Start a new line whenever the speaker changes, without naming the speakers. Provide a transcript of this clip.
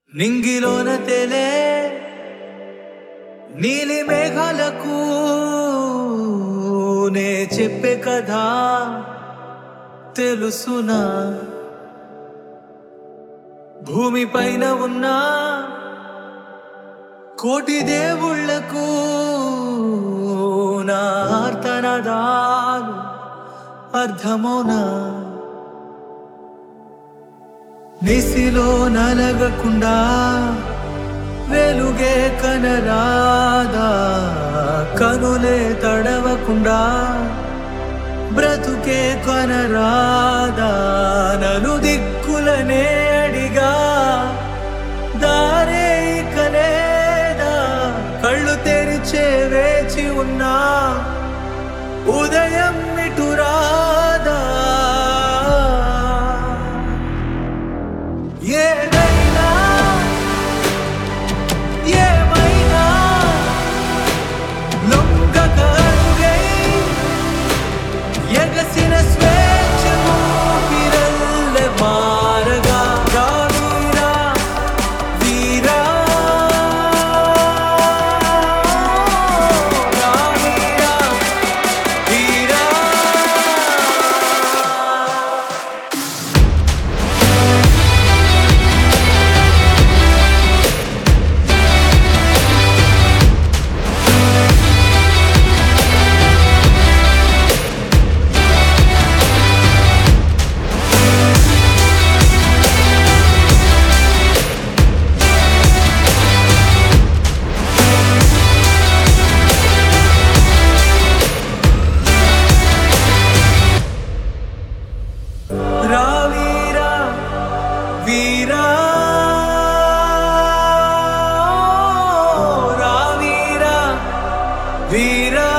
నింగిలోన తెలే నీలి మేఘాలకు నే చెప్పే కథ తెలుసునా భూమి పైన ఉన్న కోటి దేవుళ్లకు నా ఆర్తనదాలు అర్థమౌనా నిసిలో నలగకుండా వెలుగే కనరాదా కనులే తడవకుండా బ్రతుకే కొనరాదా నలు దిక్కులనే అడిగా దారే ఇక లేదా కళ్ళు తెరిచే వేచి ఉన్నా ఉదయం ఇటు రాదా ఏదైనా ఏమైనా లొంగక అడుగై ఎగసిన స్వేచ్ఛ ఊపిరల్లె మారగా రావీరా వీరా రావీరా వీరా రావీరా వీరా రావీరా వీరా